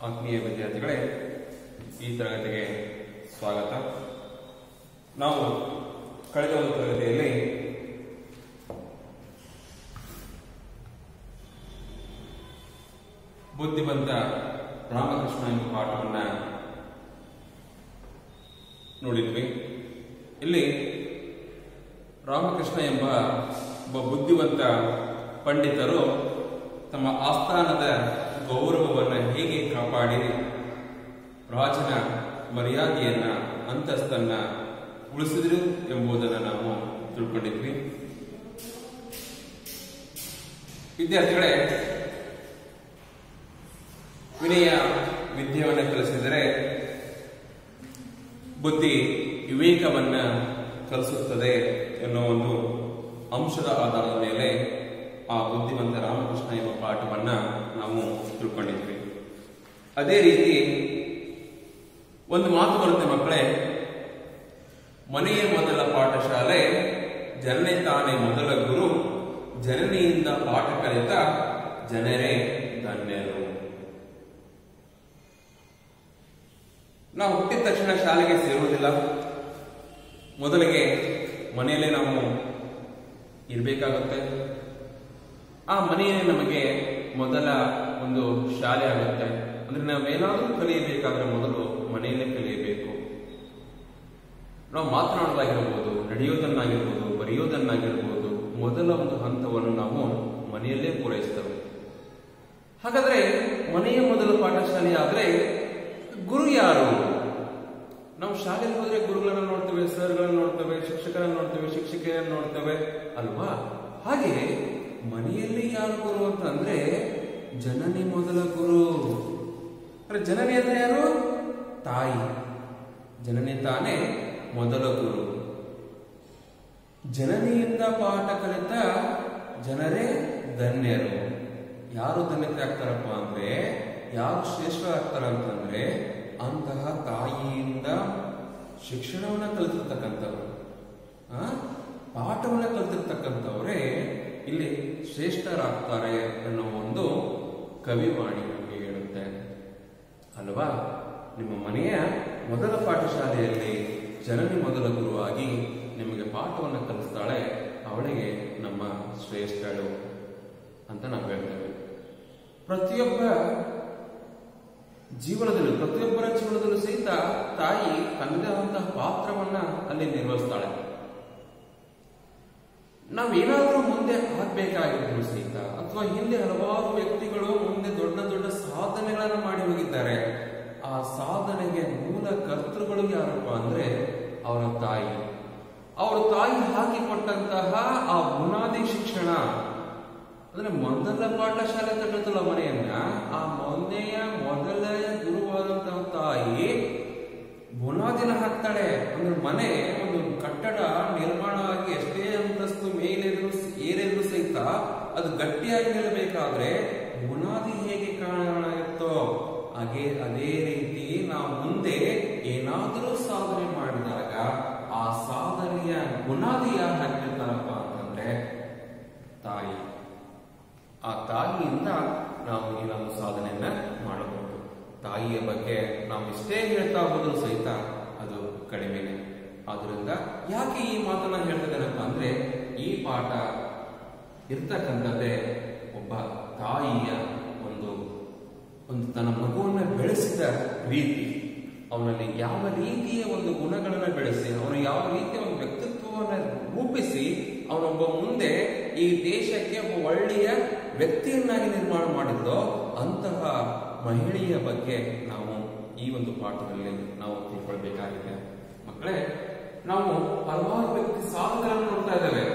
ಆತ್ಮೀಯ ವಿದ್ಯಾರ್ಥಿಗಳೇ ಈ ತರಗತಿಗೆ ಸ್ವಾಗತ ನಾವು ಕಳೆದ ಒಂದು ತರಗತಿಯಲ್ಲಿ ಬುದ್ಧಿವಂತ ರಾಮಕೃಷ್ಣ ಎಂಬ ಪಾಠವನ್ನ ನೋಡಿದ್ವಿ ಇಲ್ಲಿ ರಾಮಕೃಷ್ಣ ಎಂಬ ಒಬ್ಬ ಬುದ್ಧಿವಂತ ಪಂಡಿತರು ತಮ್ಮ ಆಸ್ಥಾನದ ಗೌರವವನ್ನು ಹೇಗೆ ಕಾಪಾಡಿ ರಾಜನ ಮರ್ಯಾದೆಯನ್ನ ಅಂತಸ್ತನ್ನ ಉಳಿಸಿದ್ರು ಎಂಬುದನ್ನು ನಾವು ತಿಳ್ಕೊಂಡಿದ್ವಿ ವಿದ್ಯಾರ್ಥಿಗಳೇ ವಿನಯ ವಿದ್ಯೆಯನ್ನು ಕಲಿಸಿದರೆ ಬುದ್ಧಿ ವಿವೇಕವನ್ನ ಕಲಿಸುತ್ತದೆ ಎನ್ನುವ ಒಂದು ಅಂಶದ ಆಧಾರದ ಮೇಲೆ ಆ ಬುದ್ಧಿವಂತ ರಾಮಕೃಷ್ಣ ಎಂಬ ಪಾಠವನ್ನ ನಾವು ತಿಳ್ಕೊಂಡಿದ್ವಿ ಅದೇ ರೀತಿ ಒಂದು ಮಾತು ಬರುತ್ತೆ ಮಕ್ಕಳೇ ಮನೆಯೇ ಮೊದಲ ಪಾಠಶಾಲೆ ಜನನೇ ತಾನೇ ಮೊದಲ ಗುರು ಜನನಿಯಿಂದ ಪಾಠ ಕಲಿತ ಜನರೇ ಧನ್ಯರು ನಾವು ಹುಟ್ಟಿದ ತಕ್ಷಣ ಶಾಲೆಗೆ ಸೇರುವುದಿಲ್ಲ ಮೊದಲಿಗೆ ಮನೆಯಲ್ಲೇ ನಾವು ಇರಬೇಕಾಗುತ್ತೆ ಆ ಮನೆಯೇ ನಮಗೆ ಮೊದಲ ಒಂದು ಶಾಲೆ ಆಗುತ್ತೆ ಅಂದ್ರೆ ನಾವೇನಾದ್ರೂ ಕಲಿಯಬೇಕಾದ್ರೆ ಮೊದಲು ಮನೆಯಲ್ಲೇ ಕಲಿಯಬೇಕು ನಾವು ಮಾತನಾಡೋದಾಗಿರ್ಬೋದು ನಡೆಯೋದನ್ನಾಗಿರ್ಬೋದು ಬರೆಯೋದನ್ನಾಗಿರ್ಬೋದು ಮೊದಲ ಒಂದು ಹಂತವನ್ನು ನಾವು ಮನೆಯಲ್ಲೇ ಪೂರೈಸ್ತೇವೆ ಹಾಗಾದ್ರೆ ಮನೆಯ ಮೊದಲ ಪಾಠಶಾಲೆ ಆದ್ರೆ ಗುರು ಯಾರು ನಾವು ಶಾಲೆಗೆ ಹೋದ್ರೆ ಗುರುಗಳನ್ನ ನೋಡ್ತೇವೆ ಸರ್ಗಳನ್ನ ನೋಡ್ತೇವೆ ಶಿಕ್ಷಕರನ್ನ ನೋಡ್ತೇವೆ ಶಿಕ್ಷಕಿಯರನ್ನ ನೋಡ್ತೇವೆ ಅಲ್ವಾ ಹಾಗೆ ಮನೆಯಲ್ಲಿ ಯಾರು ಗುರು ಅಂತ ಅಂದ್ರೆ ಜನನಿ ಮೊದಲ ಗುರು ಅಂದ್ರೆ ಜನನಿ ಅಂದ್ರೆ ಯಾರು ತಾಯಿ ಜನನಿ ತಾನೇ ಮೊದಲ ಗುರು ಜನನಿಯಿಂದ ಪಾಠ ಕಲಿತ ಜನರೇ ಧನ್ಯರು ಯಾರು ಧನ್ಯತೆ ಆಗ್ತಾರಪ್ಪ ಅಂದ್ರೆ ಯಾರು ಶ್ರೇಷ್ಠರಾಗ್ತಾರ ಅಂತಂದ್ರೆ ಅಂತಹ ತಾಯಿಯಿಂದ ಶಿಕ್ಷಣವನ್ನ ಕಲಿತಿರ್ತಕ್ಕಂಥವ್ರು ಆ ಪಾಠವನ್ನ ಕಲಿತಿರ್ತಕ್ಕಂಥವರೇ ಇಲ್ಲಿ ಶ್ರೇಷ್ಠರಾಗ್ತಾರೆ ಅನ್ನೋ ಒಂದು ಕವಿವಾಣಿ ನಮಗೆ ಹೇಳುತ್ತೆ ಅಲ್ವಾ ನಿಮ್ಮ ಮನೆಯ ಮೊದಲ ಪಾಠಶಾಲೆಯಲ್ಲಿ ಜನನಿ ಮೊದಲ ಗುರುವಾಗಿ ನಿಮಗೆ ಪಾಠವನ್ನು ಕಲಿಸ್ತಾಳೆ ಅವಳಿಗೆ ನಮ್ಮ ಶ್ರೇಷ್ಠಳು ಅಂತ ನಾವು ಹೇಳ್ತೇವೆ ಪ್ರತಿಯೊಬ್ಬ ಜೀವನದಲ್ಲೂ ಪ್ರತಿಯೊಬ್ಬರ ಜೀವನದಲ್ಲೂ ಸಹಿತ ತಾಯಿ ತನ್ನದೇ ಆದಂತಹ ಪಾತ್ರವನ್ನ ಅಲ್ಲಿ ನಿರ್ವಹಿಸ್ತಾಳೆ ನಾವೇನಾದ್ರೂ ಮುಂದೆ ಆಗ್ಬೇಕಾಗಿದ್ರು ಸಹಿತ ಅಥವಾ ಹಿಂದೆ ಹಲವಾರು ವ್ಯಕ್ತಿಗಳು ಮುಂದೆ ದೊಡ್ಡ ದೊಡ್ಡ ಸಾಧನೆಗಳನ್ನ ಮಾಡಿ ಹೋಗಿದ್ದಾರೆ ಆ ಸಾಧನೆಗೆ ಮೂಲ ಕರ್ತೃಗಳು ಯಾರಪ್ಪ ಅಂದ್ರೆ ಅವರ ತಾಯಿ ಅವರ ತಾಯಿ ಹಾಕಿಕೊಟ್ಟಂತಹ ಆ ಬುನಾದಿ ಶಿಕ್ಷಣ ಅಂದ್ರೆ ಮೊದಲ ಪಾಠಶಾಲೆ ತಗೊಳ್ತಲ್ಲ ಮನೆಯನ್ನ ಆ ಮೊನ್ನೆಯ ಮೊದಲ ಗುರುವಾದಂತಹ ತಾಯಿ ಬುನಾದಿನ ಹಾಕ್ತಾಳೆ ಅಂದ್ರೆ ಮನೆ ಒಂದು ಕಟ್ಟಡ ನಿರ್ಮಾಣ ಆಗಿ ಎಷ್ಟೇ ಅಂತಸ್ತು ಮೇಲೆದ್ರು ಏರೆದ್ರು ಸಹಿತ ಅದು ಗಟ್ಟಿಯಾಗಿ ನಿಲ್ಲಬೇಕಾದ್ರೆ ಬುನಾದಿ ಹೇಗೆ ಕಾಣುತ್ತೋ ಹಾಗೆ ಅದೇ ರೀತಿ ನಾವು ಮುಂದೆ ಏನಾದರೂ ಸಾಧನೆ ಮಾಡಿದಾಗ ಆ ಸಾಧನೆಯ ಬುನಾದಿ ಯಾರು ಹಾಕಿರ್ತಾರಪ್ಪ ಅಂತಂದ್ರೆ ತಾಯಿ ಆ ತಾಯಿಯಿಂದ ನಾವು ಏನಾದರೂ ಸಾಧನೆಯನ್ನ ಮಾಡಬಹುದು ತಾಯಿಯ ಬಗ್ಗೆ ನಾವು ಇಷ್ಟೇ ಹೇಳ್ತಾ ಹೋದರೂ ಸಹಿತ ಅದು ಕಡಿಮೆನೆ ಆದ್ರಿಂದ ಯಾಕೆ ಈ ಮಾತನ್ನ ಹೇಳ್ತಿದ್ದೇನಪ್ಪ ಅಂದ್ರೆ ಈ ಪಾಠ ಇರ್ತಕ್ಕಂಥದ್ದೇ ಒಬ್ಬ ತಾಯಿಯ ಒಂದು ಒಂದು ತನ್ನ ಮಗುವನ್ನ ಬೆಳೆಸಿದ ರೀತಿ ಅವನಲ್ಲಿ ಯಾವ ರೀತಿಯ ಒಂದು ಗುಣಗಳನ್ನು ಬೆಳೆಸಿ ಅವನು ಯಾವ ರೀತಿಯ ಒಂದು ವ್ಯಕ್ತಿತ್ವವನ್ನು ರೂಪಿಸಿ ಅವನೊಬ್ಬ ಮುಂದೆ ಈ ದೇಶಕ್ಕೆ ಒಬ್ಬ ಒಳ್ಳೆಯ ವ್ಯಕ್ತಿಯನ್ನಾಗಿ ನಿರ್ಮಾಣ ಮಾಡಿದ್ದೋ ಅಂತಹ ಮಹಿಳೆಯ ಬಗ್ಗೆ ನಾವು ಈ ಒಂದು ಪಾಠದಲ್ಲಿ ನಾವು ತಿಳ್ಕೊಳ್ಬೇಕಾಗಿದೆ ಮಕ್ಕಳೇ ನಾವು ಹಲವಾರು ವ್ಯಕ್ತಿ ಸಾಧಕರನ್ನು ನೋಡ್ತಾ ಇದ್ದೇವೆ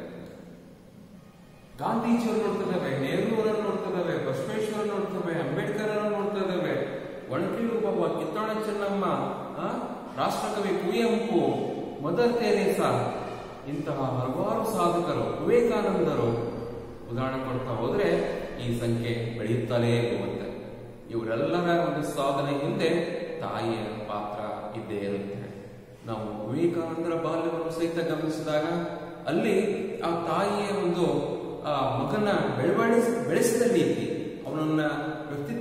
ಗಾಂಧೀಜಿಯವರು ನೋಡ್ತಾ ಇದ್ದೇವೆ ನೆಹರು ಅವರನ್ನು ನೋಡ್ತಾ ಇದ್ದೇವೆ ಬಸವೇಶ್ವರ ನೋಡ್ತೇವೆ ಅಂಬೇಡ್ಕರ್ ಅವರನ್ನು ನೋಡ್ತಾ ಇದ್ದೇವೆ ಒಣಕಿಲು ಬಾಬಾ ಕಿತ್ತಾಣ ಚೆನ್ನಮ್ಮ ಆ, ರಾಷ್ಟ್ರಕವಿ ಕುವೆಂಪು ಮದರ್ ತೆರೇಸಾ ಇಂತಹ ಹಲವಾರು ಸಾಧಕರು ವಿವೇಕಾನಂದರು ಉದಾಹರಣೆ ಕೊಡ್ತಾ ಹೋದ್ರೆ ಈ ಸಂಖ್ಯೆ ಬೆಳೆಯುತ್ತಲೇ ಹೋಗುತ್ತೆ ಇವರೆಲ್ಲರ ಒಂದು ಸಾಧನೆ ಹಿಂದೆ ತಾಯಿಯ ಪಾತ್ರ ಇದ್ದೇ ಇರುತ್ತೆ ನಾವು ವಿವೇಕಾನಂದರ ಬಾಲ್ಯವನ್ನು ಸಹಿತ ಗಮನಿಸಿದಾಗ ಅಲ್ಲಿ ಆ ತಾಯಿಯ ಒಂದು ಆ ಮಗನ ಬೆಳವಣಿಗೆ ಬೆಳೆಸಿದ ರೀತಿ ಅವನನ್ನ ವ್ಯಕ್ತಿತ್ವವನ್ನು ರೂಪಿಸಿದ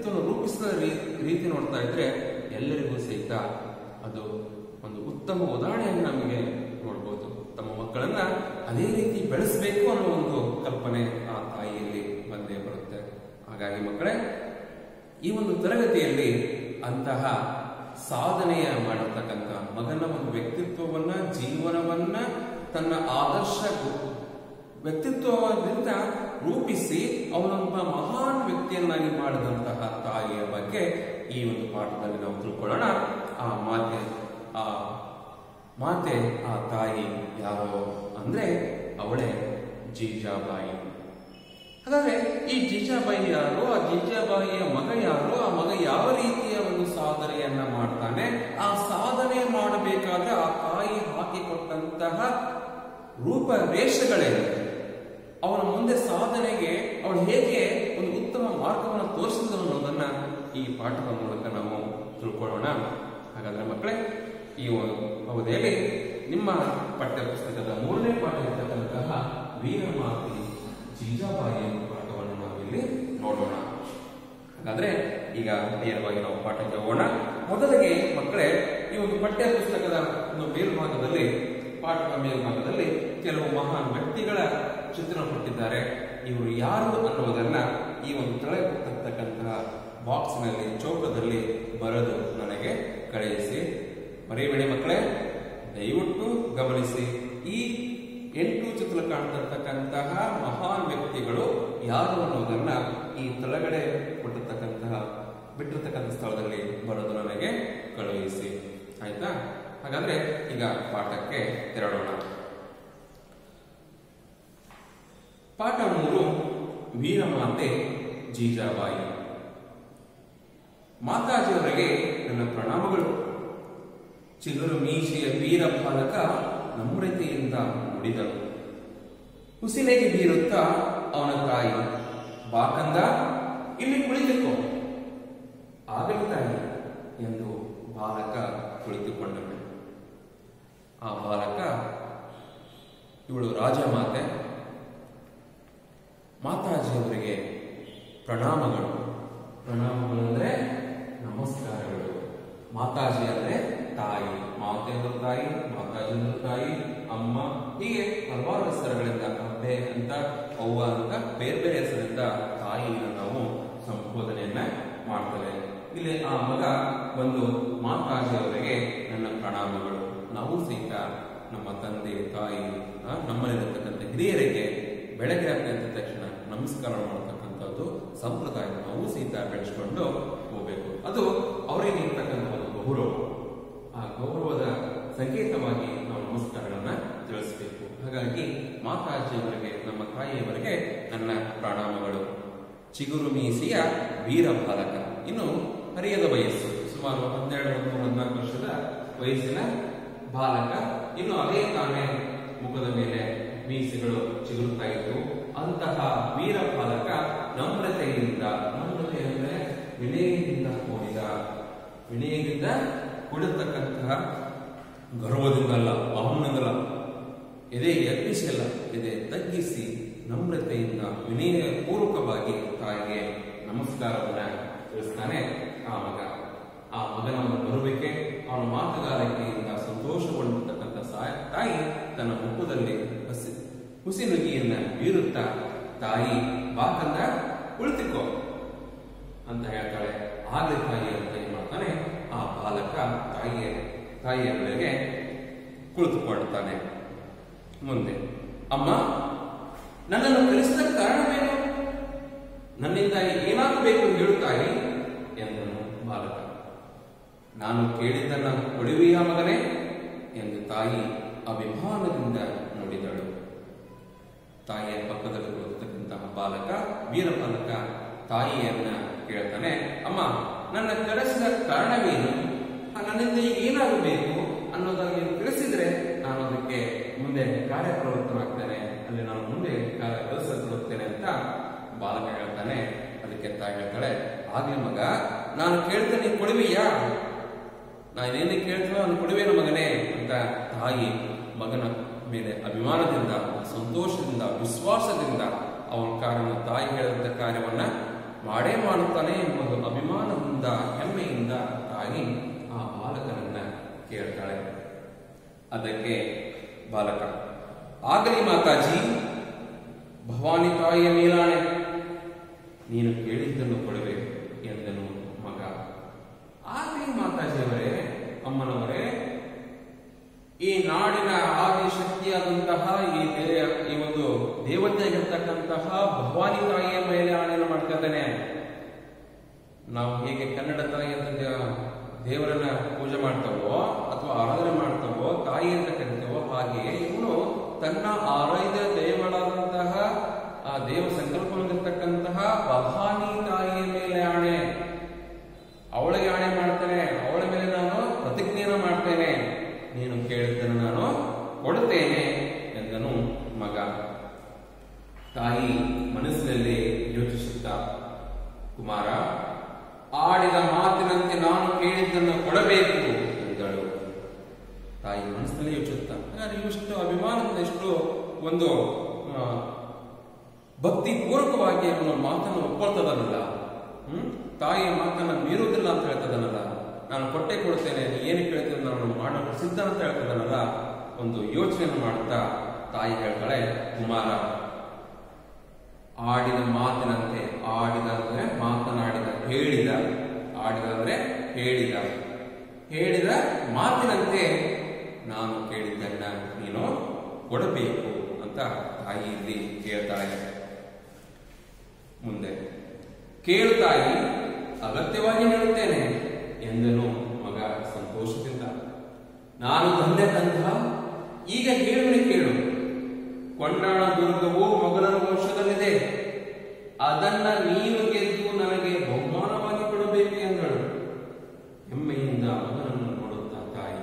ರೂಪಿಸಿದ ರೀ- ರೀತಿ ನೋಡ್ತಾ ಇದ್ರೆ ಎಲ್ಲರಿಗೂ ಸಹಿತ ಅದು ಒಂದು ಉತ್ತಮ ಉದಾಹರಣೆಯನ್ನು ನಮಗೆ ನೋಡ್ಬೋದು ತಮ್ಮ ಮಕ್ಕಳನ್ನ ಅದೇ ರೀತಿ ಬೆಳೆಸಬೇಕು ಅನ್ನೋ ಒಂದು ಕಲ್ಪನೆ ಆ ತಾಯಿಯಲ್ಲಿ ಬಂದೇ ಬರುತ್ತೆ ಹಾಗಾಗಿ ಮಕ್ಕಳೇ ಈ ಒಂದು ತರಗತಿಯಲ್ಲಿ ಅಂತಹ ಸಾಧನೆಯ ಮಾಡಿರ್ತಕ್ಕಂಥ ಮಗನ ಒಂದು ವ್ಯಕ್ತಿತ್ವವನ್ನ ಜೀವನವನ್ನ ತನ್ನ ಆದರ್ಶ ಗು- ವ್ಯಕ್ತಿತ್ವದಿಂದ ರೂಪಿಸಿ ಅವನೊಬ್ಬ ಮಹಾನ್ ವ್ಯಕ್ತಿಯನ್ನಾಗಿ ಮಾಡಿದಂತಹ ತಾಯಿಯ ಬಗ್ಗೆ ಈ ಒಂದು ಪಾಠದಲ್ಲಿ ನಾವು ತಿಳ್ಕೊಳ್ಳೋಣ ಆ ಮಾತೆ ಆ ಮಾತೆ ಆ ತಾಯಿ ಯಾರು ಅಂದ್ರೆ ಅವಳೇ ಜೀಜಾಬಾಯಿ ಹಾಗಾದ್ರೆ ಈ ಜೀಜಾಬಾಯಿ ಯಾರು ಆ ಜೀಜಾಬಾಯಿಯ ಮಗ ಯಾರು ಆ ಮಗ ಯಾವ ರೀತಿಯ ಒಂದು ಸಾಧನೆಯನ್ನ ಮಾಡ್ತಾನೆ ಆ ಸಾಧನೆ ಮಾಡಬೇಕಾದ್ರೆ ಆ ತಾಯಿ ಹಾಕಿಕೊಟ್ಟಂತಹ ರೂಪರೇಷಗಳೇನು ಅವನ ಮುಂದೆ ಸಾಧನೆಗೆ ಅವನು ಹೇಗೆ ಒಂದು ಉತ್ತಮ ಮಾರ್ಗವನ್ನು ತೋರಿಸಿದನು ಅನ್ನೋದನ್ನ ಈ ಪಾಠದ ಮೂಲಕ ನಾವು ತಿಳ್ಕೊಳ್ಳೋಣ ಹಾಗಾದ್ರೆ ಮಕ್ಕಳೇ ಈ ಒಂದು ಅವಧಿಯಲ್ಲಿ ನಿಮ್ಮ ಪಠ್ಯ ಪುಸ್ತಕದ ಮೂರನೇ ಪಾಠ ಇರತಕ್ಕಂತಹ ವೀರಮಾತಿ ಜೀಜಾಬಾಯಿ ಎಂಬ ಪಾಠವನ್ನು ನಾವಿಲ್ಲಿ ನೋಡೋಣ ಹಾಗಾದ್ರೆ ಈಗ ನೇರವಾಗಿ ನಾವು ಪಾಠಕ್ಕೆ ಹೋಗೋಣ ಮೊದಲಿಗೆ ಮಕ್ಕಳೇ ಈ ಒಂದು ಪಠ್ಯ ಪುಸ್ತಕದ ಒಂದು ಮೇಲ್ಭಾಗದಲ್ಲಿ ಪಾಠದ ಮೇಲ್ಭಾಗದಲ್ಲಿ ಕೆಲವು ಮಹಾನ್ ವ್ಯಕ್ತಿಗಳ ಚಿತ್ರಣ ಕೊಟ್ಟಿದ್ದಾರೆ ಇವರು ಯಾರು ಅನ್ನುವುದನ್ನ ಈ ಒಂದು ತಳೆ ಕೊಟ್ಟಿರ್ತಕ್ಕಂತಹ ಬಾಕ್ಸ್ನಲ್ಲಿ ಚೌಕದಲ್ಲಿ ಬರೆದು ನನಗೆ ಕಳುಹಿಸಿ ಮರಿಬೇಡಿ ಮಕ್ಕಳೇ ದಯವಿಟ್ಟು ಗಮನಿಸಿ ಈ ಎಂಟು ಚಿತ್ರ ಕಾಣ್ತಿರ್ತಕ್ಕಂತಹ ಮಹಾನ್ ವ್ಯಕ್ತಿಗಳು ಯಾರು ಅನ್ನೋದನ್ನ ಈ ತಳಗಡೆ ಕೊಟ್ಟಿರ್ತಕ್ಕಂತಹ ಬಿಟ್ಟಿರ್ತಕ್ಕಂಥ ಸ್ಥಳದಲ್ಲಿ ಬರೆದು ನನಗೆ ಕಳುಹಿಸಿ ಆಯ್ತಾ ಹಾಗಾದ್ರೆ ಈಗ ಪಾಠಕ್ಕೆ ತೆರಳೋಣ ಪಾಠ ಮೂರು ವೀರಮಾತೆ ಜೀಜಾಬಾಯಿ ಮಾತಾಜಿಯವರಿಗೆ ನನ್ನ ಪ್ರಣಾಮಗಳು ಚಿಗುರು ಮೀಸೆಯ ವೀರ ಬಾಲಕ ನಮ್ರತೆಯಿಂದ ನುಡಿದನು ಹುಸಿನೆಗೆ ಬೀರುತ್ತಾ ಅವನ ತಾಯಿ ಬಾಕಂದ ಇಲ್ಲಿ ಕುಳಿತುಕೋ ಆಗಲಿ ತಾಯಿ ಎಂದು ಬಾಲಕ ಕುಳಿತುಕೊಂಡನು ಆ ಬಾಲಕ ಇವಳು ರಾಜಮಾತೆ ಮಾತಾಜಿಯವರಿಗೆ ಪ್ರಣಾಮಗಳು ಪ್ರಣಾಮಗಳು ಅಂದ್ರೆ ನಮಸ್ಕಾರಗಳು ಮಾತಾಜಿ ಅಂದ್ರೆ ತಾಯಿ ಮಾತೆ ಅಂದ್ರೆ ತಾಯಿ ಮಾತಾಜಿ ಅಂದ್ರೆ ತಾಯಿ ಅಮ್ಮ ಹೀಗೆ ಹಲವಾರು ಹೆಸರುಗಳಿಂದ ಅಬ್ಬೆ ಅಂತ ಅವ್ವ ಅಂತ ಬೇರೆ ಬೇರೆ ಹೆಸರಿಂದ ತಾಯಿಯನ್ನು ನಾವು ಸಂಬೋಧನೆಯನ್ನ ಮಾಡ್ತೇವೆ ಇಲ್ಲಿ ಆ ಮಗ ಒಂದು ಮಾತಾಜಿ ಅವರಿಗೆ ನನ್ನ ಪ್ರಣಾಮಗಳು ನಾವು ಸಹಿತ ನಮ್ಮ ತಂದೆ ತಾಯಿ ಆ, ನಮ್ಮಲ್ಲಿರತಕ್ಕಂಥ ಹಿರಿಯರಿಗೆ ಬೆಳಗ್ಗೆ ಆಗ್ತಕ್ಕಂಥ ತಕ್ಷಣ ನಮಸ್ಕಾರ ಮಾಡತಕ್ಕಂಥದ್ದು ಸಂಪ್ರದಾಯ ನಾವು ಸಹಿತ ಬೆಳೆಸ್ಕೊಂಡು ಹೋಗ್ಬೇಕು ಅದು ಅವರಿಗೆ ಇರ್ತಕ್ಕಂಥ ಒಂದು ಗೌರವ ಆ ಗೌರವದ ಸಂಕೇತವಾಗಿ ನಾವು ನಮಸ್ಕಾರಗಳನ್ನ ತಿಳಿಸಬೇಕು ಹಾಗಾಗಿ ಮಾತಾಜಿಯವರಿಗೆ ನಮ್ಮ ತಾಯಿಯವರಿಗೆ ನನ್ನ ಪ್ರಣಾಮಗಳು ಚಿಗುರು ಮೀಸಿಯ ವೀರ ಬಾಲಕ ಇನ್ನು ಹರಿಯದ ವಯಸ್ಸು ಸುಮಾರು ಹನ್ನೆರಡು ಮತ್ತು ಹದಿನಾಲ್ಕು ವರ್ಷದ ವಯಸ್ಸಿನ ಬಾಲಕ ಇನ್ನು ಅದೇ ತಾನೇ ಮುಖದ ಮೇಲೆ ಮೀಸೆಗಳು ಚಿಗುರುತ್ತಾ ಇದ್ದವು ಅಂತಹ ವೀರ ಬಾಲಕ ನಮ್ರತೆಯಿಂದ ನಮ್ರತೆ ಅಂದರೆ ವಿನಯದಿಂದ ಕೂಡಿದ ವಿನಯದಿಂದ ಕೂಡಿರ್ತಕ್ಕಂತಹ ಗರ್ವದಿಂದಲ್ಲ ಅವನದಲ್ಲ ಎದೆ ಎಬ್ಬಿಸಿ ಅಲ್ಲ ಎದೆ ತಗ್ಗಿಸಿ ನಮ್ರತೆಯಿಂದ ವಿನಯ ಪೂರ್ವಕವಾಗಿ ತಾಯಿಗೆ ನಮಸ್ಕಾರವನ್ನ ತಿಳಿಸ್ತಾನೆ ಆ ಮಗ ಆ ಮಗನ ಒಂದು ಬರುವಿಕೆ ಅವನ ಮಾತುಗಾರಿಕೆಯಿಂದ ಸಂತೋಷಗೊಂಡಿರ್ತಕ್ಕಂಥ ಸಾಯ ತಾಯಿ ತನ್ನ ಮುಖದಲ್ಲಿ ಹಸಿ ಹುಸಿ ನುಗ್ಗಿಯನ್ನ ಬೀರುತ್ತಾ ತಾಯಿ ಬಾಕಂದ ಕುಳಿತುಕೋ ಅಂತ ಹೇಳ್ತಾಳೆ ಆಗ್ಲಿ ತಾಯಿ ಅಂತ ಏನ್ ಮಾಡ್ತಾನೆ ಆ ಬಾಲಕ ತಾಯಿಯ ತಾಯಿಯ ಬಳಿಗೆ ಕುಳಿತುಕೊಳ್ತಾನೆ ಮುಂದೆ ಅಮ್ಮ ನನ್ನನ್ನು ಕಲಿಸಿದ ಕಾರಣವೇನು ನನ್ನಿಂದ ಏನಾಗಬೇಕು ಹೇಳು ತಾಯಿ ಎಂದನು ಬಾಲಕ ನಾನು ಕೇಳಿದ್ದನ್ನ ಕೊಡುವಿಯ ಮಗನೇ ಎಂದು ತಾಯಿ ಅಭಿಮಾನದಿಂದ ನೋಡಿದಳು ತಾಯಿಯ ಪಕ್ಕದಲ್ಲಿ ಕುಳಿತಕ್ಕಂತಹ ಬಾಲಕ ವೀರ ಬಾಲಕ ತಾಯಿಯನ್ನ ಕೇಳ್ತಾನೆ ಅಮ್ಮ ನನ್ನ ಕರೆಸಿದ ಕಾರಣವೇನು ಆ, ನನ್ನಿಂದ ಈಗ ಏನಾಗಬೇಕು ಅನ್ನೋದನ್ನು ನೀನು ತಿಳಿಸಿದ್ರೆ ನಾನು ಅದಕ್ಕೆ ಮುಂದೆ ಕಾರ್ಯಪ್ರವೃತ್ತನಾಗ್ತೇನೆ ಅಲ್ಲಿ ನಾನು ಮುಂದೆ ಕಾರ್ಯ ಕೆಲಸಗೊಳ್ಳುತ್ತೇನೆ ಅಂತ ಬಾಲಕ ಹೇಳ್ತಾನೆ ಅದಕ್ಕೆ ತಾಯಿ ಹೇಳ್ತಾಳೆ ಆಗ್ಲಿ ಮಗ ನಾನು ಕೇಳ್ತೇನೆ ನೀನು ಕೊಡುವಿಯಾ ನಾನೇನು ಕೇಳ್ತೀವೋ ಅವ್ನು ಕೊಡುವೇನು ಮಗನೇ ಅಂತ ತಾಯಿ ಮಗನ ಮೇಲೆ ಅಭಿಮಾನದಿಂದ ಸಂತೋಷದಿಂದ ವಿಶ್ವಾಸದಿಂದ ಅವನ ಕಾರ್ಯವನ್ನು ತಾಯಿ ಹೇಳಿದಂಥ ಕಾರ್ಯವನ್ನ ಮಾಡೇ ಮಾಡುತ್ತಾನೆ ಎಂಬುದು ಅಭಿಮಾನದಿಂದ ಹೆಮ್ಮೆಯಿಂದ ತಾಯಿ ಆ ಬಾಲಕನನ್ನ ಕೇಳ್ತಾಳೆ ಅದಕ್ಕೆ ಬಾಲಕ ಆಗಲಿ ಮಾತಾಜಿ ಭವಾನಿ ತಾಯಿಯ ಮೇಲಾಣೆ ನೀನು ಕೇಳಿದ್ದನ್ನು ಕೊಡಬೇಕು ಎಂದನು ಮಗ ಆಗಲಿ ಮಾತಾಜಿಯವರೇ ಅಮ್ಮನವರೇ ಈ ನಾಡಿನ ಆದಿಶಕ್ತಿಯಾದಂತಹ ಈ ದೇ ಈ ಒಂದು ದೇವತೆಯಾಗಿರ್ತಕ್ಕಂತಹ ಭವಾನಿ ತಾಯಿಯ ಮೇಲೆ ಆಣೆಯನ್ನು ಮಾಡ್ತಾ ಇದ್ದೇನೆ ನಾವು ಹೇಗೆ ಕನ್ನಡ ತಾಯಿ ಅಂತ ದೇ- ದೇವರನ್ನ ಪೂಜೆ ಮಾಡ್ತಾವೋ ಅಥವಾ ಆರಾಧನೆ ಮಾಡ್ತಾವೋ ತಾಯಿ ಅಂತ ಕರಿತೇವೋ ಹಾಗೆ ಇವನು ತನ್ನ ಆರಾಧ್ಯ ದೇವಳಾದಂತಹ ಆ ದೇವ ಸಂಕಲ್ಪ ಹೊಂದಿರತಕ್ಕಂತಹ ಭವಾನಿ ತಾಯಿಯ ಮೇಲೆ ಆಣೆ ಅವಳಿಗೆ ಆಣೆ ಮಾಡ್ತೇನೆ ಅವಳ ಮೇಲೆ ನಾನು ಪ್ರತಿಜ್ಞೆಯನ್ನು ಮಾಡ್ತೇನೆ ನೀನು ಕೇಳಿದ್ದನ್ನು ನಾನು ಕೊಡುತ್ತೇನೆ ಎಂದನು ಮಗ ತಾಯಿ ಮನಸ್ಸಿನಲ್ಲಿ ಯೋಚಿಸುತ್ತಾ ಕುಮಾರ ಆಡಿದ ಮಾತಿನಂತೆ ನಾನು ಕೇಳಿದ್ದನ್ನು ಕೊಡಬೇಕು ಎಂದಳು ತಾಯಿ ಮನಸ್ಸಿನಲ್ಲಿ ಯೋಚಿಸುತ್ತಾ ಹಾಗಾದ್ರೆ ಇಷ್ಟು ಅಭಿಮಾನದಿಂದ ಎಷ್ಟು ಒಂದು ಆ, ಭಕ್ತಿ ಪೂರ್ವಕವಾಗಿ ಅವನ ಮಾತನ್ನು ಒಪ್ಕೊಳ್ತದನಲ್ಲ ಹ್ಮ್ ತಾಯಿಯ ಮಾತನ್ನ ಮೀರುವುದಿಲ್ಲ ಅಂತ ಹೇಳ್ತದನಲ್ಲ ನಾನು ಕೊಟ್ಟೆ ಕೊಡ್ತೇನೆ ನೀ ಏನು ಕೇಳ್ತೇನೆ ನಾನು ಮಾಡಲು ಸಿದ್ಧ ಅಂತ ಹೇಳ್ತದನಲ್ಲ ಒಂದು ಯೋಚನೆಯನ್ನು ಮಾಡುತ್ತಾ ತಾಯಿ ಹೇಳ್ತಾಳೆ ಕುಮಾರ ಆಡಿದ ಮಾತಿನಂತೆ ಆಡಿದ ಅಂದ್ರೆ ಮಾತನಾಡಿದ ಹೇಳಿದ ಆಡಿದ ಅಂದ್ರೆ ಹೇಳಿದ ಹೇಳಿದ ಮಾತಿನಂತೆ ನಾನು ಕೇಳಿದ್ದನ್ನ ನೀನು ಕೊಡಬೇಕು ಅಂತ ತಾಯಿ ಇಲ್ಲಿ ಕೇಳ್ತಾಳೆ ಮುಂದೆ ಕೇಳು ತಾಯಿ ಅಗತ್ಯವಾಗಿ ನೀಡುತ್ತೇನೆ ಎಂದನು ಮಗ ಸಂತೋಷದಿಂದ ನಾನು ತಂದೆ ತಂದ ಈಗ ಕೇಳುವನೆ ಕೇಳು ಕೊಂಡಾಣ ದುರ್ಗವು ಮೊಘಲರ ವಂಶದಲ್ಲಿದೆ ಅದನ್ನ ನೀನು ಗೆದ್ದು ನನಗೆ ಬಹುಮಾನವಾಗಿ ಕೊಡಬೇಕು ಎಂದಳು ಹೆಮ್ಮೆಯಿಂದ ಮಗನನ್ನು ನೋಡುತ್ತಾ ತಾಯಿ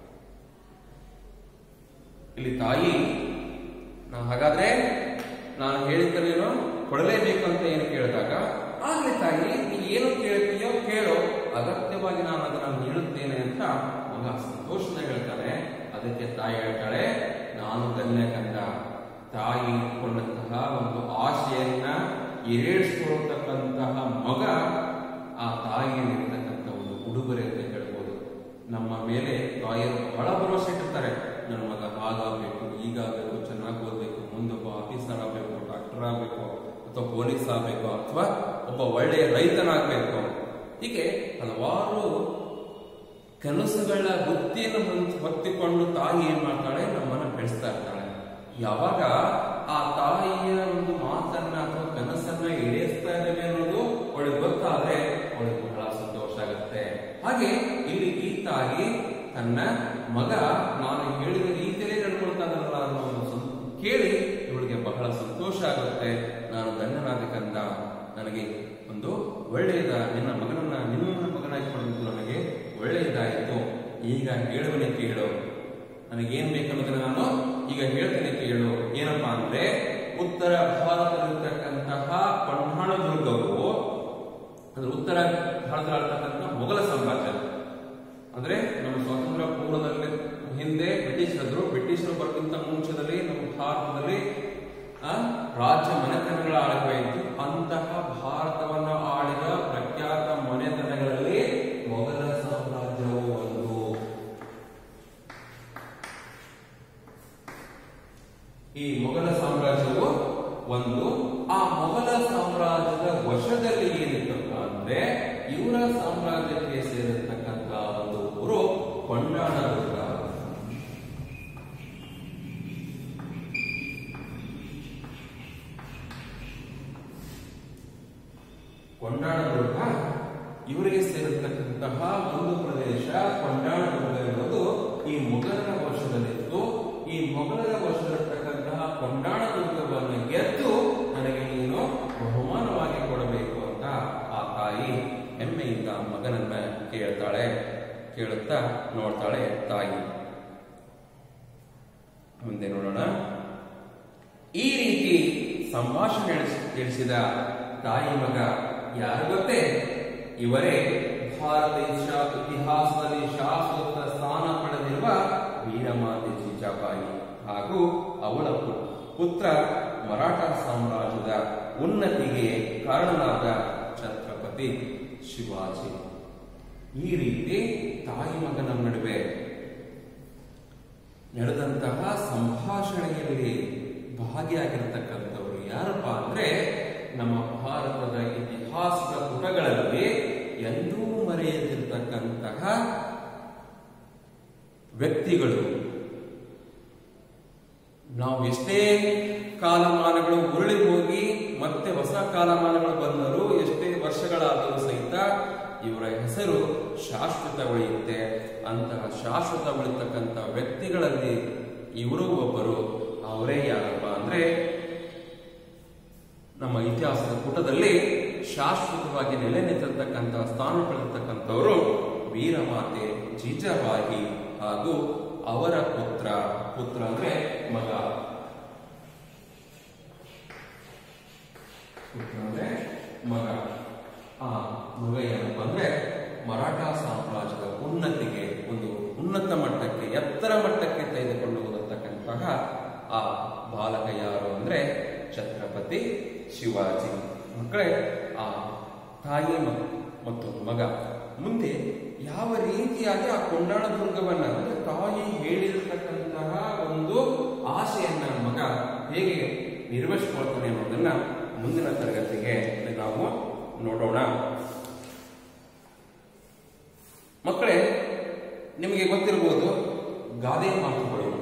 ಇಲ್ಲಿ ತಾಯಿ ನಾ ಹಾಗಾದ್ರೆ ನಾನು ಹೇಳಿದ್ದನೇನೋ ಕೊಡಲೇಬೇಕು ಅಂತ ಏನು ಕೇಳಿದಾಗ ಆಗ್ಲಿ ತಾಯಿ ನೀ ಏನು ಕೇಳ್ತೀಯೋ ಕೇಳೋ ಅಗತ್ಯವಾಗಿ ನಾನು ಅದನ್ನು ನೀಡುತ್ತೇನೆ ಅಂತ ಮಗ ಸಂತೋಷದಿಂದ ಹೇಳ್ತಾನೆ ಅದಕ್ಕೆ ತಾಯಿ ಹೇಳ್ತಾಳೆ ನಾನು ಧನ್ಯ ಕಂದ ತಾಯಿ ಇಟ್ಕೊಂಡಂತಹ ಒಂದು ಆಶೆಯನ್ನ ಈಡೇರಿಸಿಕೊಳ್ತಕ್ಕಂತಹ ಮಗ ಆ ತಾಯಿಗೆ ನೀಡತಕ್ಕಂಥ ಒಂದು ಉಡುಗೊರೆ ಅಂತ ಹೇಳ್ಬೋದು ನಮ್ಮ ಮೇಲೆ ತಾಯಿಯರು ಬಹಳ ಭರವಸೆ ಇಟ್ಟಿರ್ತಾರೆ ನನ್ನ ಮಗ ಹಾಗಾಗಬೇಕು ಈಗಾಗಬೇಕು ಚೆನ್ನಾಗಿ ಓದಬೇಕು ಮುಂದೊಬ್ಬ ಆಫೀಸರ್ ಆಗಬೇಕು ಡಾಕ್ಟರ್ ಆಗಬೇಕು ಅಥವಾ ಪೊಲೀಸ್ ಆಗಬೇಕು ಅಥವಾ ಒಬ್ಬ ಒಳ್ಳೆಯ ರೈತನಾಗಬೇಕು ಹೀಗೆ ಹಲವಾರು ಕನಸುಗಳ ಬುದ್ಧಿಯನ್ನು ಹೊಂದ್- ಹೊತ್ತಿಕೊಂಡು ತಾಯಿ ಏನ್ ಮಾಡ್ತಾಳೆ ನಮ್ಮನ್ನ ಬೆಳೆಸ್ತಾ ಇರ್ತಾಳೆ ಯಾವಾಗ ಆ ತಾಯಿಯ ಒಂದು ಮಾತನ್ನ ಅಥವಾ ಕನಸನ್ನ ಈಡೇರಿಸ್ತಾ ಇದ್ದೇವೆ ಅನ್ನೋದು ಅವಳಿಗೆ ಗೊತ್ತಾದ್ರೆ ಅವಳಿಗೆ ಬಹಳ ಸಂತೋಷ ಆಗುತ್ತೆ ಹಾಗೆ ಇಲ್ಲಿ ಈ ತಾಯಿ ತನ್ನ ಮಗ ನಾನು ಹೇಳಿದ ರೀತಿಯಲ್ಲೇ ನಡ್ಕೊಳ್ತಾ ಇದ್ದಾನಲ್ಲ ಅನ್ನೋ ಒಂದು ಸಂ- ಕೇಳಿ ಇವಳಿಗೆ ಬಹಳ ಸಂತೋಷ ಆಗುತ್ತೆ ನಾನು ಧನ್ಯನಾದ ಕಂದ ನನಗೆ ಒಂದು ಒಳ್ಳೆಯದ ನಿನ್ನ ಮಗನನ್ನ ನಿನ್ನ ಮಗನಾಗಿ ಮಾಡಿದ್ದು ನನಗೆ ಒಳ್ಳೆಯದಾಯಿತು ಈಗ ಹೇಳುವನೆ ಕೇಳು ನನಗೇನ್ ಬೇಕನ್ನೋದನ್ನ ನಾನು ಈಗ ಹೇಳ್ತೇನೆ ಕೇಳು ಏನಪ್ಪಾ ಅಂದ್ರೆ ಉತ್ತರ ಭಾರತದಲ್ಲಿರ್ತಕ್ಕಂತಹ ಪನ್ಹಾಣ ದುರ್ಗವು ಅಂದ್ರೆ ಉತ್ತರ ಭಾರತದಲ್ಲಿರ್ತಕ್ಕಂಥ ಮೊಘಲ ಸಾಮ್ರಾಜ್ಯ ಅಂದ್ರೆ ನಮ್ಮ ಸ್ವಾತಂತ್ರ್ಯ ಪೂರ್ವದಲ್ಲಿ ಹಿಂದೆ ಬ್ರಿಟಿಷರು ಬ್ರಿಟಿಷರು ಬರೋಕ್ಕಿಂತ ಮುಂಚೆದಲ್ಲಿ ನಮ್ಮ ಭಾರತದಲ್ಲಿ ಆ, ರಾಜ್ಯ ಮನೆತನಗಳ ಆಳ್ವಿಕೆ ಇತ್ತು ಅಂತಹ ಭಾರತವನ್ನು ಆಳಿದ ಪ್ರಖ್ಯಾತ ಮನೆತನಗಳಲ್ಲಿ ಮೊಘಲ ಸಾಮ್ರಾಜ್ಯವು ಒಂದು ಈ ಮೊಘಲ ಸಾಮ್ರಾಜ್ಯವು ಒಂದು ಆ ಮೊಘಲ ಸಾಮ್ರಾಜ್ಯದ ವಶದಲ್ಲಿ ಏನಿತ್ತಪ್ಪ ಅಂದ್ರೆ ಇವರ ಸಾಮ್ರಾಜ್ಯಕ್ಕೆ ಸೇರಿರ್ತಕ್ಕಂಥ ಒಂದು ಊರು ಕೊಂಡಾಣ ದುರ್ಗ ಕೊಂಡಾಣ ದುರ್ಗ ಇವರಿಗೆ ಸೇರಿರ್ತಕ್ಕಂತಹ ಒಂದು ಪ್ರದೇಶ ಕೊಂಡಾಣ ದುರ್ಗ ಎನ್ನುವುದು ಈ ಮೊಘಲರ ವರ್ಷದಲ್ಲಿತ್ತು ಈ ಮೊಘಲರ ವರ್ಷದಲ್ಲಿರ್ತಕ್ಕಂತಹ ಕೊಂಡಾಣ ದುರ್ಗವನ್ನು ಗೆದ್ದು ನನಗೆ ನೀನು ಬಹುಮಾನವಾಗಿ ಕೊಡಬೇಕು ಅಂತ ಆ ತಾಯಿ ಹೆಮ್ಮೆಯಿಂದ ಮಗನನ್ನ ಕೇಳ್ತಾಳೆ ಕೇಳುತ್ತಾ ನೋಡ್ತಾಳೆ ತಾಯಿ ಮುಂದೆ ನೋಡೋಣ ಈ ರೀತಿ ಸಂಭಾಷಣೆ ನಡೆಸಿ- ತಿಳಿಸಿದ ತಾಯಿ ಮಗ ಯಾರು ಗೊತ್ತೇ ಇವರೇ ಭಾರತ ಇತಿಹಾ- ಇತಿಹಾಸದಲ್ಲಿ ಶಾಶ್ವತ ಸ್ಥಾನ ಪಡೆದಿರುವ ವೀರಮಾತೆ ಜೀಜಾಬಾಯಿ ಹಾಗೂ ಅವಳ ಪು- ಪುತ್ರ ಮರಾಠ ಸಾಮ್ರಾಜ್ಯದ ಉನ್ನತಿಗೆ ಕಾರಣನಾದ ಛತ್ರಪತಿ ಶಿವಾಜಿ ಈ ರೀತಿ ತಾಯಿ ಮಗನ ನಡುವೆ ನಡೆದಂತಹ ಸಂಭಾಷಣೆಯಲ್ಲಿ ಭಾಗಿಯಾಗಿರ್ತಕ್ಕಂಥವ್ರು ಯಾರಪ್ಪ ಅಂದ್ರೆ ನಮ್ಮ ಭಾರತದ ಇತಿಹಾಸದ ಪುಟಗಳಲ್ಲಿ ಎಂದೂ ಮರೆಯದಿರ್ತಕ್ಕಂತಹ ವ್ಯಕ್ತಿಗಳು ನಾವು ಎಷ್ಟೇ ಕಾಲಮಾನಗಳು ಉರುಳಿ ಹೋಗಿ ಮತ್ತೆ ಹೊಸ ಕಾಲಮಾನಗಳು ಬಂದರೂ ಎಷ್ಟೇ ವರ್ಷಗಳಾದರೂ ಸಹಿತ ಇವರ ಹೆಸರು ಶಾಶ್ವತ ಉಳಿಯುತ್ತೆ ಅಂತಹ ಶಾಶ್ವತ ಉಳಿತಕ್ಕಂಥ ವ್ಯಕ್ತಿಗಳಲ್ಲಿ ಇವರು ಒಬ್ಬರು ಅವರೇ ಯಾರಪ್ಪ ಅಂದ್ರೆ ನಮ್ಮ ಇತಿಹಾಸದ ಪುಟದಲ್ಲಿ ಶಾಶ್ವತವಾಗಿ ನೆಲೆ ನಿಂತಿರ್ತಕ್ಕಂಥ ಸ್ಥಾನ ಪಡೆದಿರ್ತಕ್ಕಂಥವರು ವೀರಮಾತೆ ಜಿಜಾಬಾಯಿ ಹಾಗೂ ಅವರ ಪುತ್ರ ಪುತ್ರ ಅಂದ್ರೆ ಮಗ ಪುತ್ರ ಅಂದ್ರೆ ಮಗ ಆ ಮಗ ಏನಪ್ಪ ಅಂದ್ರೆ ಮರಾಠ ಸಾಮ್ರಾಜ್ಯದ ಉನ್ನತಿಗೆ ಒಂದು ಉನ್ನತ ಮಟ್ಟಕ್ಕೆ ಎತ್ತರ ಮಟ್ಟಕ್ಕೆ ತೆಗೆದುಕೊಂಡು ಹೋಗತಕ್ಕಂತಹ ಆ ಬಾಲಕ ಯಾರು ಅಂದ್ರೆ ಛತ್ರಪತಿ ಶಿವಾಜಿ ಮಕ್ಕಳೇ ಆ ತಾಯಿ ಮ- ಮತ್ತು ಮಗ ಮುಂದೆ ಯಾವ ರೀತಿಯಾಗಿ ಆ ಕೊಂಡಾಣ ದುರ್ಗವನ್ನ ಅಂದ್ರೆ ತಾಯಿ ಹೇಳಿರ್ತಕ್ಕಂತಹ ಒಂದು ಆಶೆಯನ್ನ ಮಗ ಹೇಗೆ ನಿರ್ವಹಿಸ್ಕೊಳ್ತಾನೆ ಅನ್ನೋದನ್ನ ಮುಂದಿನ ತರಗತಿಗೆ ನಾವು ನೋಡೋಣ ಮಕ್ಕಳೇ ನಿಮಗೆ ಗೊತ್ತಿರಬಹುದು ಗಾದೆ ಮಾತುಗಳು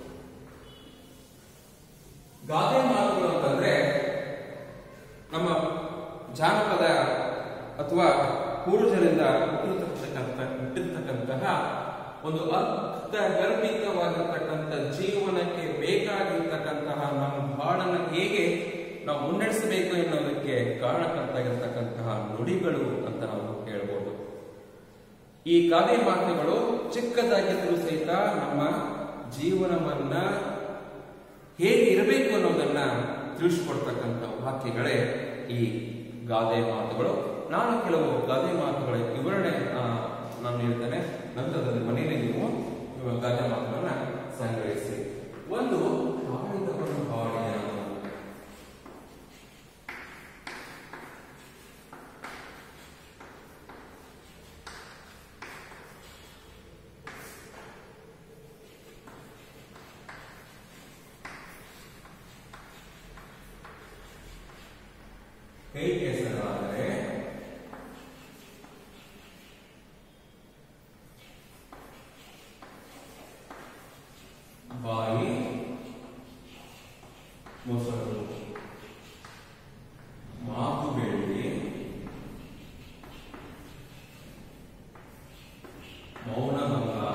ಗಾದೆ ಮಾತುಗಳು ಅಂತಂದ್ರೆ ನಮ್ಮ ಜಾನಪದ ಅಥವಾ ಪೂರ್ವಜರಿಂದ ಹುಟ್ಟಿರ್ತಕ್ಕಂಥ ಹುಟ್ಟಿರ್ತಕ್ಕಂತಹ ಒಂದು ಅರ್ಥ ಗರ್ಭಿತವಾಗಿರ್ತಕ್ಕಂಥ ಜೀವನಕ್ಕೆ ಬೇಕಾಗಿರ್ತಕ್ಕಂತಹ ನಮ್ಮ ಬಾಳನ್ನ ಹೇಗೆ ನಾವು ಮುನ್ನಡೆಸಬೇಕು ಎನ್ನುವುದಕ್ಕೆ ಕಾರಣಕರ್ತಾಗಿರ್ತಕ್ಕಂತಹ ನುಡಿಗಳು ಅಂತ ನಾವು ಹೇಳ್ಬೋದು ಈ ಗಾದೆ ಮಾತುಗಳು ಚಿಕ್ಕದಾಗಿದ್ದರೂ ಸಹಿತ ನಮ್ಮ ಜೀವನವನ್ನ ಹೇಗೆ ಇರಬೇಕು ಅನ್ನೋದನ್ನ ತಿಳಿಸ್ಕೊಡ್ತಕ್ಕಂಥ ವಾಕ್ಯಗಳೇ ಈ ಗಾದೆ ಮಾತುಗಳು ನಾನು ಕೆಲವು ಗಾದೆ ಮಾತುಗಳ ವಿವರಣೆ ಆ, ನಾನು ಹೇಳ್ತೇನೆ ನಂತರದಲ್ಲಿ ಮನೆಯಲ್ಲಿ ನೀವು ಇವ ಗಾದೆ ಮಾತುಗಳನ್ನ ಸಂಗ್ರಹಿಸಿ ಒಂದು ಆಳಿದವನು ಬಾಳಿಯ ಕೈ ಕೆಸರಾದರೆ ಬಾಯಿ ಮೊಸರು ಮಾತು ಬೆಳ್ಳಿ ಮೌನ ಬಂಗಾರ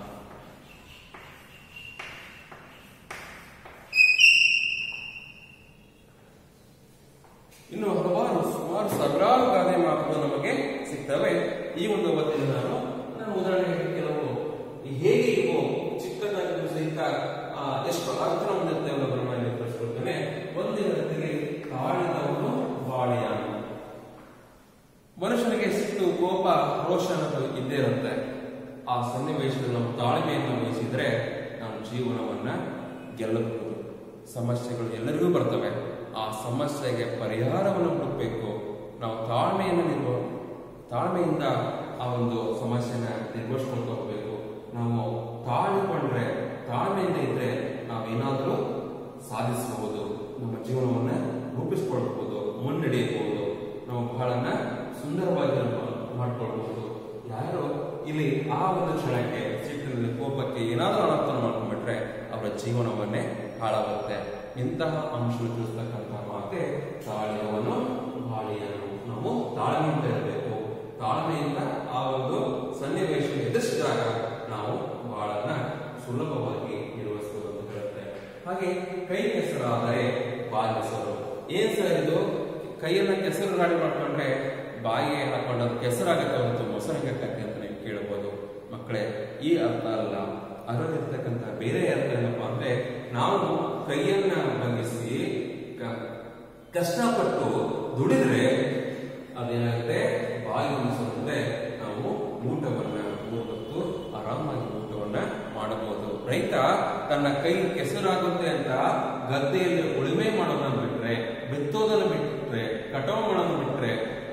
ಇನ್ನು ಹಲವಾರು ಸುಮಾರು ಸಾವಿರಾರು ಗಾದೆ ಮಾತುಗಳು ನಮಗೆ ಸಿಗ್ತವೆ ಈ ಒಂದು ಅವಧಿಯಲ್ಲಿ ನಾನು ನಾನು ಉದಾಹರಣೆಗೆ ಕೆಲವು ಈ ಹೇಗೆ ಇವು ಚಿಕ್ಕದಾಗಿದ್ದು ಸಹಿತ ಆ, ಎಷ್ಟು ಅರ್ಥ ಹೊಂದಿರುತ್ತೆ ಅನ್ನೋದನ್ನ ನಾನು ಇಲ್ಲಿ ತಿಳಿಸ್ಕೊಡ್ತೇನೆ ಒಂದಿನದಲ್ಲಿ ತಾಳಿದವನು ಬಾಳಿಯಾನು ಮನುಷ್ಯನಿಗೆ ಸಿಟ್ಟು ಕೋಪ ರೋಷ ಅನ್ನೋದು ಇದ್ದೇ ಇರುತ್ತೆ ಆ ಸನ್ನಿವೇಶದಲ್ಲಿ ನಾವು ತಾಳ್ಮೆಯನ್ನು ವಹಿಸಿದ್ರೆ ನಾವು ಜೀವನವನ್ನ ಗೆಲ್ಲಬಹುದು ಸಮಸ್ಯೆಗಳು ಎಲ್ಲರಿಗೂ ಬರ್ತವೆ ಆ ಸಮಸ್ಯೆಗೆ ಪರಿಹಾರವನ್ನು ಹುಡುಕಬೇಕು ನಾವು ತಾಳ್ಮೆಯನ್ನು ನಿರ್ವ ತಾಳ್ಮೆಯಿಂದ ಆ ಒಂದು ಸಮಸ್ಯೆನ ನಿರ್ವಹಿಸ್ಕೊಂಡು ಹೋಗಬೇಕು ನಾವು ತಾಳಿಕೊಂಡ್ರೆ ತಾಳ್ಮೆಯಿಂದ ಇದ್ರೆ ನಾವೇನಾದರೂ ಸಾಧಿಸಬಹುದು ನಮ್ಮ ಜೀವನವನ್ನ ರೂಪಿಸ್ಕೊಳ್ಬಹುದು ಮುನ್ನಡೆಯಬಹುದು ನಾವು ಬಹಳನ್ನ ಸುಂದರವಾಗಿ ಅದನ್ನ ಮಾಡ್ಕೊಳ್ಬಹುದು ಯಾರು ಇಲ್ಲಿ ಆ ಒಂದು ಕ್ಷಣಕ್ಕೆ ಸಿಟ್ಟಿನಲ್ಲಿ ಕೋಪಕ್ಕೆ ಏನಾದರೂ ಅನರ್ಥ ಮಾಡ್ಕೊಂಡ್ಬಿಟ್ರೆ ಅವರ ಜೀವನವನ್ನೇ ಹಾಳಾಗುತ್ತೆ ಇಂತಹ ಅಂಶ ತಿಳಿಸ್ತಕ್ಕಂಥ ಮಾತೆ ತಾಳಿಯವನು ಬಾಳಿಯನು ನಾವು ತಾಳ್ಮೆಯಿಂದ ಇರಬೇಕು ತಾಳ್ಮೆಯಿಂದ ಆ ಒಂದು ಸನ್ನಿವೇಶ ಎದುರಿಸಿದಾಗ ನಾವು ಬಾಳನ್ನ ಸುಲಭವಾಗಿ ನಿರ್ವಹಿಸಬಹುದು ಅಂತ ಹೇಳುತ್ತೆ ಹಾಗೆ ಕೈ ಕೆಸರಾದರೆ ಬಾಯಿ ಹೆಸರು ಏನ್ ಸರ್ ಇದು ಕೈಯನ್ನ ಕೆಸರು ಗಾಡಿ ಮಾಡ್ಕೊಂಡ್ರೆ ಬಾಯಿಗೆ ಹಾಕೊಂಡು ಅದು ಕೆಸರಾಗತ್ತೆ ಹೊರತು ಮೊಸರಿಗೆ ಕತ್ತೆ ಅಂತ ನೀವು ಕೇಳಬಹುದು ಮಕ್ಕಳೇ ಈ ಅರ್ಥ ಅಲ್ಲ ಅದರಲ್ಲಿರ್ತಕ್ಕಂಥ ಬೇರೆ ಅರ್ಥ ಏನಪ್ಪಾ ಅಂದ್ರೆ ನಾವು ಕೈಯನ್ನ ಬಂಧಿಸಿ ಕ- ಕಷ್ಟಪಟ್ಟು ದುಡಿದ್ರೆ ಅದೇನಾಗುತ್ತೆ ಬಾಯಿ ಮುಗಿಸೋದ್ರೆ ನಾವು ಊಟವನ್ನ ಮೂರು ಹೊತ್ತು ಆರಾಮಾಗಿ ಊಟವನ್ನ ಮಾಡಬಹುದು ರೈತ ತನ್ನ ಕೈ ಕೆಸರಾಗುತ್ತೆ ಅಂತ ಗದ್ದೆಯಲ್ಲಿ ಉಳುಮೆ ಮಾಡೋದನ್ನ ಬಿಟ್ರೆ ಬಿತ್ತೋದನ್ನ ಬಿಟ್ರೆ ಕಟಾವು ಮಾಡೋದನ್ನ ಬಿಟ್ರೆ ಆ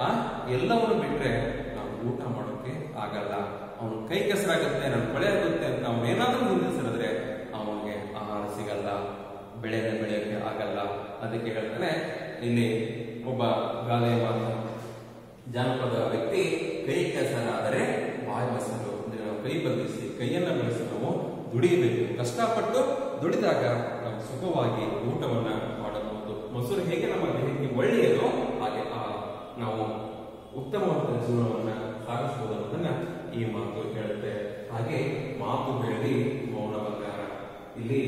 ಎಲ್ಲವನ್ನು ಬಿಟ್ರೆ ನಾವು ಊಟ ಮಾಡೋಕೆ ಆಗಲ್ಲ ಅವನು ಕೈ ಕೆಸರಾಗುತ್ತೆ ನನ್ನ ಕೊಳೆ ಆಗುತ್ತೆ ಅಂತ ಅವನೇನಾದ್ರೂ ನಿಂದಿಸಿದ್ರೆ ಅವನಿಗೆ ಆಹಾರ ಸಿಗಲ್ಲ ಬೆಳೆನ ಬೆಳೆಯೋಕೆ ಆಗಲ್ಲ ಅದಕ್ಕೆ ಹೇಳ್ತಾನೆ ಇಲ್ಲಿ ಒಬ್ಬ ಗಾದೆ ಮಾತು ಜಾನಪದ ವ್ಯಕ್ತಿ ಕೈ ಕೆಸರಾದರೆ ಬಾಯಿ ಮೊಸರು ಅಂದ್ರೆ ನಾವು ಕೈ ಬಗ್ಗಿಸಿ ಕೈಯನ್ನ ಬೆಳೆಸಿ ನಾವು ದುಡಿಯಬೇಕು ಕಷ್ಟಪಟ್ಟು ದುಡಿದಾಗ ನಾವು ಸುಖವಾಗಿ ಊಟವನ್ನ ಮಾಡಬಹುದು ಮೊಸರು ಹೇಗೆ ನಮ್ಮ ದೇಹಕ್ಕೆ ಒಳ್ಳೆಯದು ಹಾಗೆ ಆ ನಾವು ಉತ್ತಮವಾದ ಜೀವನವನ್ನ ಸಾಗಿಸಬಹುದು ಅನ್ನೋದನ್ನ ಈ ಮಾತು ಹೇಳುತ್ತೆ ಹಾಗೆ ಮಾತು ಬೆಳ್ಳಿ ಮೌನ ಬಂಗಾರ ಇಲ್ಲಿ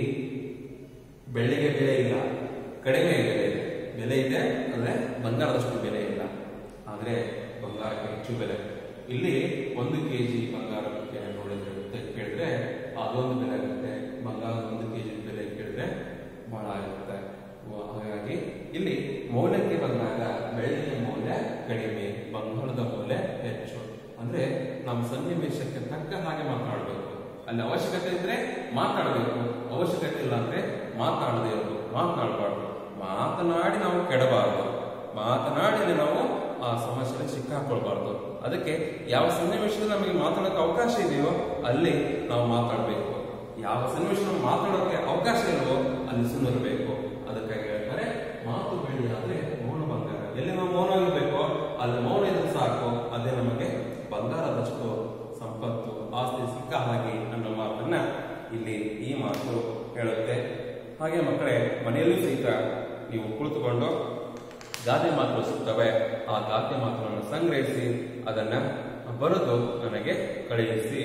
ಬೆಳ್ಳಿಗೆ ಬೆಲೆ ಇಲ್ಲ ಕಡಿಮೆ ಬೆಲೆ ಇದೆ ಬೆಲೆ ಇದೆ ಅಂದ್ರೆ ಬಂಗಾರದಷ್ಟು ಬೆಲೆ ಇಲ್ಲ ಆದ್ರೆ ಬಂಗಾರಕ್ಕೆ ಹೆಚ್ಚು ಬೆಲೆ ಇಲ್ಲಿ ಒಂದು ಕೆಜಿ ಬಂಗಾರಕ್ಕೆ ನೋಡಿದ್ರೆ ಮತ್ತೆ ಕೇಳಿದ್ರೆ ಅದೊಂದು ಬೆಲೆ ಆಗುತ್ತೆ ಬಂಗಾರದ ಒಂದು ಕೆಜಿ ಬೆಲೆ ಕೇಳಿದ್ರೆ ಬಹಳ ಆಗುತ್ತೆ ವ- ಹಾಗಾಗಿ ಇಲ್ಲಿ ಮೌಲ್ಯಕ್ಕೆ ಬಂದಾಗ ಬೆಳ್ಳಿಯ ಮೌಲ್ಯ ಕಡಿಮೆ ಬಂಗಾರದ ಮೌಲ್ಯ ಹೆಚ್ಚು ಅಂದ್ರೆ ನಮ್ಮ ಸನ್ನಿವೇಶಕ್ಕೆ ತಕ್ಕ ಹಾಗೆ ಮಾತನಾಡಬೇಕು ಅಲ್ಲಿ ಅವಶ್ಯಕತೆ ಇದ್ರೆ ಮಾತಾಡಬೇಕು ಅವಶ್ಯಕತೆ ಇಲ್ಲ ಅಂದ್ರೆ ಮಾತಾಡದೇ ಇರೋದು ಮಾತನಾಡಬಾರ್ದು ಮಾತನಾಡಿ ನಾವು ಕೆಡಬಾರದು ಮಾತನಾಡಿ ಅಲ್ಲಿ ನಾವು ಆ ಸಮಸ್ಯೆಗೆ ಸಿಕ್ಕಾಕೊಳ್ಬಾರ್ದು ಅದಕ್ಕೆ ಯಾವ ಸನ್ನಿವೇಶದಲ್ಲಿ ನಮಗೆ ಮಾತಾಡೋಕೆ ಅವಕಾಶ ಇದೆಯೋ ಅಲ್ಲಿ ನಾವು ಮಾತಾಡಬೇಕು ಯಾವ ಸನ್ನಿವೇಶ ನಾವು ಮಾತಾಡೋಕೆ ಅವಕಾಶ ಇಲ್ವೋ ಅಲ್ಲಿ ಸುಮ್ಮನಿರಬೇಕು ಅದಕ್ಕಾಗಿ ಹೇಳ್ತಾರೆ ಮಾತು ಬೆಳ್ಳಿ ಆದ್ರೆ ಮೌನ ಬಂಗಾರ ಎಲ್ಲಿ ನಾವು ಮೌನ ಇರಬೇಕೋ ಅಲ್ಲಿ ಮೌನ ಇದ್ರೆ ಸಾಕು ಅದೇ ನಮಗೆ ಬಂಗಾರದಷ್ಟು ಸಂಪತ್ತು ಆಸ್ತಿ ಸಿಕ್ಕ ಹಾಗೆ ಅನ್ನೋ ಮಾತನ್ನ ಇಲ್ಲಿ ಈ ಮಾತು ಹೇಳುತ್ತೆ ಹಾಗೆ ಮಕ್ಕಳೇ ಮನೆಯಲ್ಲೂ ಸಹಿತ ನೀವು ಕುಳಿತುಕೊಂಡು ಗಾದೆ ಮಾತುಗಳು ಸಿಗ್ತವೆ ಆ ಗಾದೆ ಮಾತುಗಳನ್ನು ಸಂಗ್ರಹಿಸಿ ಅದನ್ನ ಬರೆದು ನನಗೆ ಕಳುಹಿಸಿ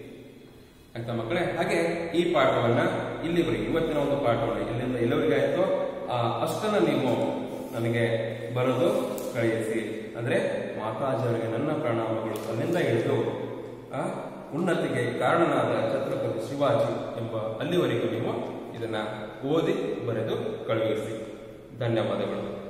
ಅಂತ ಮಕ್ಕಳೇ ಹಾಗೆ ಈ ಪಾಠವನ್ನ ಇಲ್ಲಿವರೆಗೆ ಇವತ್ತಿನ ಒಂದು ಪಾಠವನ್ನು ಇಲ್ಲಿಂದ ಎಲ್ಲವರೆಗೆ ಆಯ್ತು ಆ ಅಷ್ಟನ್ನ ನೀವು ನನಗೆ ಬರೆದು ಕಳುಹಿಸಿ ಅಂದ್ರೆ ಮಾತಾಜಿಯವರಿಗೆ ನನ್ನ ಪ್ರಣಾಮಗಳು ಅಲ್ಲಿಂದ ಹಿಡಿದು ಆ ಉನ್ನತಿಗೆ ಕಾರಣನಾದ ಛತ್ರಪತಿ ಶಿವಾಜಿ ಎಂಬ ಅಲ್ಲಿವರೆಗೂ ನೀವು ಇದನ್ನ ಓದಿ ಬರೆದು ಕಳುಹಿಸಿ ಧನ್ಯವಾದಗಳು